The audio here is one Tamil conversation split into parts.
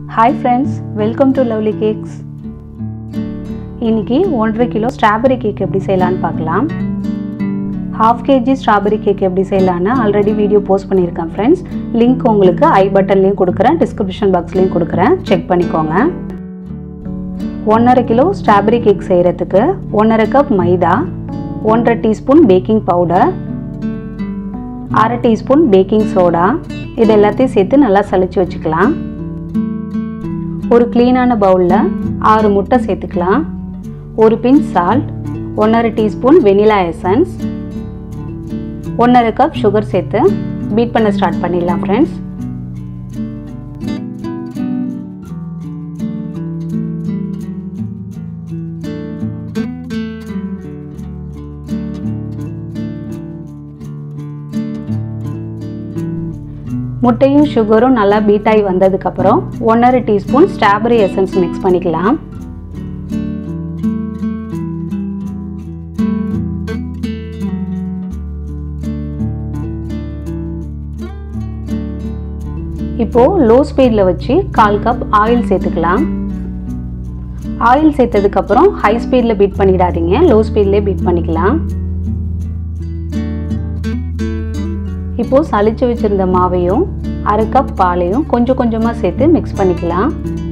hi friends welcome to lovely cakes இன்னைக்கு ஒன்றரை கிலோ ஸ்ட்ராபெரி கேக் எப்படி செய்யலான்னு பார்க்கலாம் ஹாஃப் கேஜி ஸ்ட்ராபெரி கேக் எப்படி செய்யலான்னு ஆல்ரெடி வீடியோ போஸ்ட் பண்ணியிருக்கேன் ஃப்ரெண்ட்ஸ் லிங்க் உங்களுக்கு ஐ பட்டன்லேயும் கொடுக்குறேன் டிஸ்கிரிப்ஷன் பாக்ஸ்லேயும் கொடுக்குறேன் செக் பண்ணிக்கோங்க ஒன்றரை கிலோ ஸ்ட்ராபெரி கேக் செய்கிறதுக்கு ஒன்றரை கப் மைதா ஒன்றரை டீஸ்பூன் பேக்கிங் பவுடர் அரை டீஸ்பூன் பேக்கிங் சோடா இது எல்லாத்தையும் சேர்த்து நல்லா சளிச்சு வச்சுக்கலாம் ஒரு க்ளீனான பவுலில் ஆறு முட்டை சேர்த்துக்கலாம் ஒரு பின் சால்ட் ஒன்றரை டீஸ்பூன் வெனிலா எசன்ஸ் ஒன்றரை கப் சுகர் சேர்த்து பீட் பண்ண ஸ்டார்ட் பண்ணிடலாம் ஃப்ரெண்ட்ஸ் முட்டையும் சுகரும் நல்லா பீட் ஆகி வந்ததுக்கப்புறம் ஒன்றரை டீஸ்பூன் ஸ்ட்ராபெரி எசன்ஸ் மிக்ஸ் பண்ணிக்கலாம் இப்போது லோ ஸ்பீடில் வச்சு கால் கப் ஆயில் சேர்த்துக்கலாம் ஆயில் சேர்த்ததுக்கப்புறம் ஹை ஸ்பீடில் பீட் பண்ணிடாதீங்க லோ ஸ்பீட்லேயே பீட் பண்ணிக்கலாம் இப்போது சளிச்சு வச்சுருந்த மாவையும் அரை கப் பாலையும் கொஞ்சம் கொஞ்சமாக சேர்த்து மிக்ஸ் பண்ணிக்கலாம்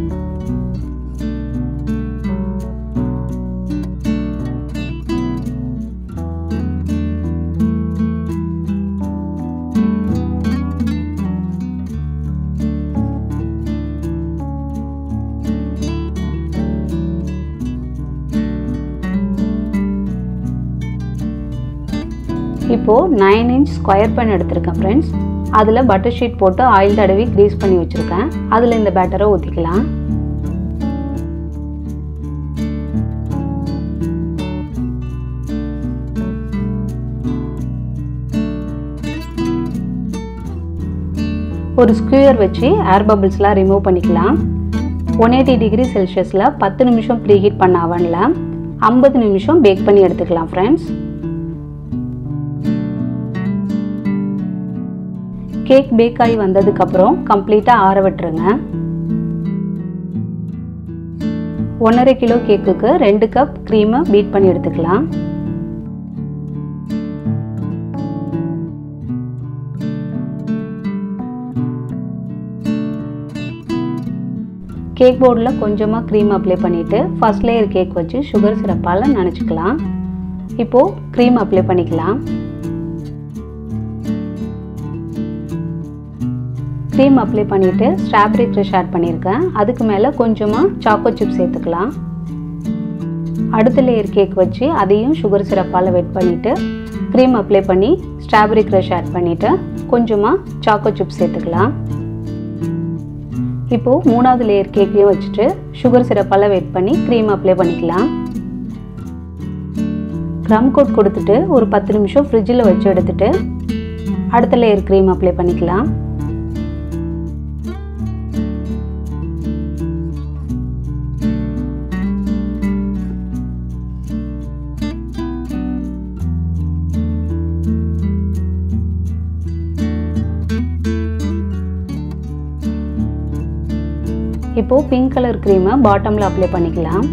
இப்போது நைன் இன்ச் ஸ்கொயர் பேன் எடுத்திருக்கேன் ஃப்ரெண்ட்ஸ் அதில் பட்டர் ஷீட் போட்டு ஆயில் தடவி க்ரீஸ் பண்ணி வச்சுருக்கேன் அதில் இந்த பேட்டரை ஊற்றிக்கலாம் ஒரு ஸ்க்யூயர் வச்சு ஏர் பபிள்ஸ்லாம் ரிமூவ் பண்ணிக்கலாம் ஒன் எயிட்டி டிகிரி செல்சியஸில் பத்து நிமிஷம் ப்ரீ ஹீட் பண்ண அவனில் ஐம்பது நிமிஷம் பேக் பண்ணி எடுத்துக்கலாம் ஃப்ரெண்ட்ஸ் கேக் பேக் ஆகி வந்ததுக்கப்புறம் கம்ப்ளீட்டாக ஆற விட்டுருங்க ஒன்றரை கிலோ கேக்குக்கு ரெண்டு கப் க்ரீமை பீட் பண்ணி எடுத்துக்கலாம் கேக் போர்டில் கொஞ்சமாக க்ரீம் அப்ளை பண்ணிவிட்டு ஃபஸ்ட் லேயர் கேக் வச்சு சுகர் சிரப்பால் நினச்சிக்கலாம் இப்போது க்ரீம் அப்ளை பண்ணிக்கலாம் க்ரீம் அப்ளை பண்ணிவிட்டு ஸ்ட்ராபெரி க்ரஷ் ஆட் பண்ணியிருக்கேன் அதுக்கு மேலே கொஞ்சமாக சாக்கோ சிப்ஸ் சேர்த்துக்கலாம் அடுத்த லேயர் கேக் வச்சு அதையும் சுகர் சிரப்பால் வெட் பண்ணிவிட்டு க்ரீம் அப்ளை பண்ணி ஸ்ட்ராபெரி க்ரஷ் ஆட் பண்ணிவிட்டு கொஞ்சமாக சாக்கோ சிப்ஸ் சேர்த்துக்கலாம் இப்போது மூணாவது லேயர் கேக்கையும் வச்சுட்டு சுகர் சிரப்பால் வெட் பண்ணி க்ரீம் அப்ளை பண்ணிக்கலாம் க்ரம் கோட் கொடுத்துட்டு ஒரு பத்து நிமிஷம் ஃப்ரிட்ஜில் வச்சு எடுத்துட்டு அடுத்த லேயர் க்ரீம் அப்ளை பண்ணிக்கலாம் இப்போது பிங்க் கலர் க்ரீமை பாட்டமில் அப்ளை பண்ணிக்கலாம்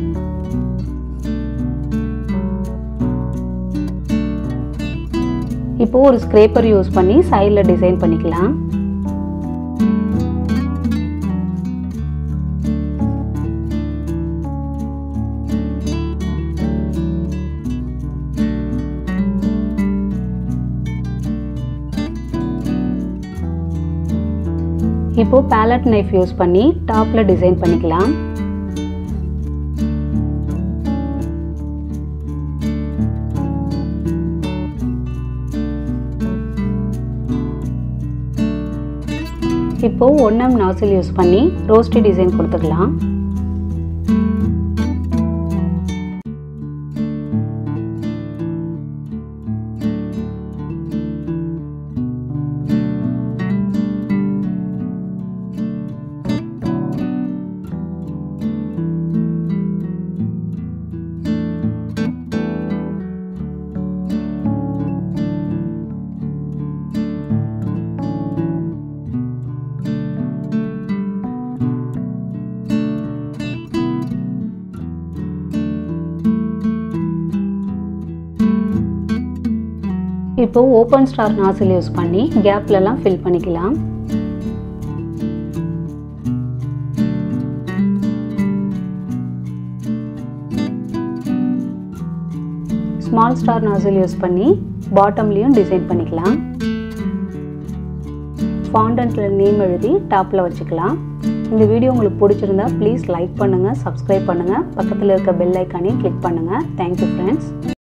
இப்போது ஒரு ஸ்க்ரேப்பர் யூஸ் பண்ணி சைடில் டிசைன் பண்ணிக்கலாம் இப்போது பேலட் நைஃப் யூஸ் பண்ணி டாப்பில் டிசைன் பண்ணிக்கலாம் இப்போது ஒன்னம் நாசில் யூஸ் பண்ணி ரோஸ்டி டிசைன் கொடுத்துக்கலாம் இப்போ ஓப்பன் ஸ்டார் நாசில் யூஸ் பண்ணி கேப்லலாம் ஃபில் பண்ணிக்கலாம் ஸ்மால் ஸ்டார் நாசில் யூஸ் பண்ணி பாட்டம்லேயும் டிசைன் பண்ணிக்கலாம் ஃபாண்டன்ட்டில் நேம் எழுதி டாப்பில் வச்சுக்கலாம் இந்த வீடியோ உங்களுக்கு பிடிச்சிருந்தா ப்ளீஸ் லைக் பண்ணுங்கள் சப்ஸ்கிரைப் பண்ணுங்கள் பக்கத்தில் இருக்க பெல் ஐக்கானையும் கிளிக் பண்ணுங்கள் தேங்க்யூ ஃப்ரெண்ட்ஸ்